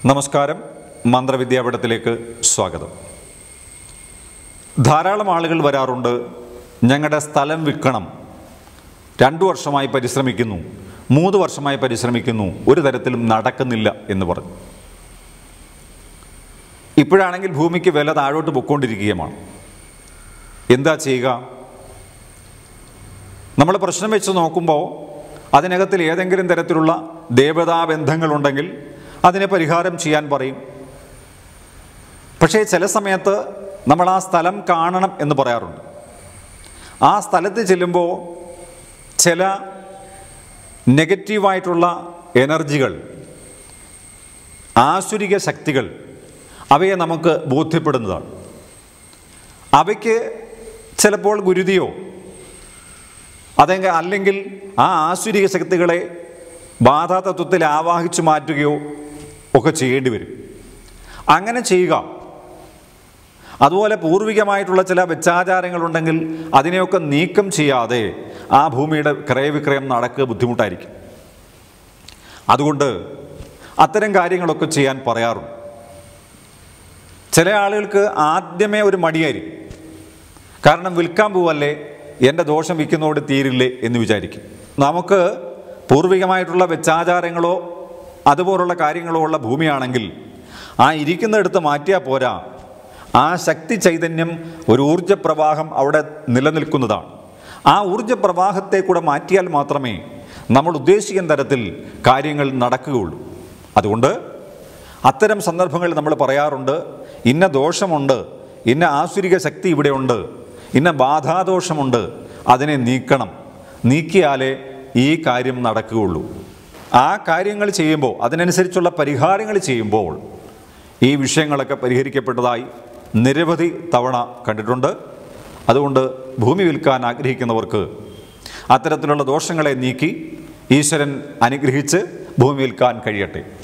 നമസ്കാരം മന്ത്രവിദ്യാപീഠത്തിലേക്ക് സ്വാഗതം ധാരാളം ആളുകൾ വരാറുണ്ട് ഞങ്ങളുടെ സ്ഥലം വിൽക്കണം രണ്ടു വർഷമായി പരിശ്രമിക്കുന്നു മൂന്ന് വർഷമായി പരിശ്രമിക്കുന്നു ഒരു തരത്തിലും നടക്കുന്നില്ല എന്ന് പറഞ്ഞു ഇപ്പോഴാണെങ്കിൽ ഭൂമിക്ക് വില താഴോട്ട് പൊയ്ക്കൊണ്ടിരിക്കുകയുമാണ് എന്താ ചെയ്യുക നമ്മൾ പ്രശ്നം വെച്ച് നോക്കുമ്പോൾ അതിനകത്തിൽ ഏതെങ്കിലും തരത്തിലുള്ള ദേവതാ ബന്ധങ്ങളുണ്ടെങ്കിൽ അതിനെ പരിഹാരം ചെയ്യാൻ പറയും പക്ഷേ ചില സമയത്ത് നമ്മൾ ആ സ്ഥലം കാണണം എന്ന് പറയാറുണ്ട് ആ സ്ഥലത്ത് ചെല്ലുമ്പോൾ ചില നെഗറ്റീവായിട്ടുള്ള എനർജികൾ ആസുരിക ശക്തികൾ അവയെ നമുക്ക് ബോധ്യപ്പെടുന്നതാണ് അവയ്ക്ക് ചിലപ്പോൾ ഗുരുതിയോ അതെങ്കിൽ അല്ലെങ്കിൽ ആ ആസുരിക ശക്തികളെ ബാധാതത്വത്തിൽ ആവാഹിച്ചു മാറ്റുകയോ ഒക്കെ ചെയ്യേണ്ടി വരും അങ്ങനെ ചെയ്യുക അതുപോലെ പൂർവികമായിട്ടുള്ള ചില വെച്ചാചാരങ്ങളുണ്ടെങ്കിൽ അതിനെയൊക്കെ നീക്കം ചെയ്യാതെ ആ ഭൂമിയുടെ ക്രയവിക്രയം നടക്കുക ബുദ്ധിമുട്ടായിരിക്കും അതുകൊണ്ട് അത്തരം കാര്യങ്ങളൊക്കെ ചെയ്യാൻ പറയാറുണ്ട് ചില ആളുകൾക്ക് ആദ്യമേ ഒരു മടിയായിരിക്കും കാരണം വിൽക്കാൻ പോവല്ലേ എൻ്റെ ദോഷം വിൽക്കുന്നതോട് തീരില്ലേ എന്ന് വിചാരിക്കും നമുക്ക് പൂർവികമായിട്ടുള്ള വെച്ചാചാരങ്ങളോ അതുപോലുള്ള കാര്യങ്ങളോ ഉള്ള ഭൂമിയാണെങ്കിൽ ആ ഇരിക്കുന്നിടത്ത് മാറ്റിയാൽ പോരാ ആ ശക്തി ചൈതന്യം ഒരു ഊർജപ്രവാഹം അവിടെ നിലനിൽക്കുന്നതാണ് ആ ഊർജപ്രവാഹത്തെ കൂടെ മാറ്റിയാൽ മാത്രമേ നമ്മൾ ഉദ്ദേശിക്കുന്ന തരത്തിൽ കാര്യങ്ങൾ നടക്കുകയുള്ളൂ അതുകൊണ്ട് അത്തരം സന്ദർഭങ്ങളിൽ നമ്മൾ പറയാറുണ്ട് ഇന്ന ദോഷമുണ്ട് ഇന്ന ആസുരിക ശക്തി ഇവിടെയുണ്ട് ഇന്ന ബാധാദോഷമുണ്ട് അതിനെ നീക്കണം നീക്കിയാലേ ഈ കാര്യം നടക്കുകയുള്ളൂ ആ കാര്യങ്ങൾ ചെയ്യുമ്പോൾ അതിനനുസരിച്ചുള്ള പരിഹാരങ്ങൾ ചെയ്യുമ്പോൾ ഈ വിഷയങ്ങളൊക്കെ പരിഹരിക്കപ്പെട്ടതായി നിരവധി തവണ കണ്ടിട്ടുണ്ട് അതുകൊണ്ട് ഭൂമി വിൽക്കാൻ ആഗ്രഹിക്കുന്നവർക്ക് അത്തരത്തിലുള്ള ദോഷങ്ങളെ നീക്കി ഈശ്വരൻ അനുഗ്രഹിച്ച് ഭൂമി വിൽക്കാൻ കഴിയട്ടെ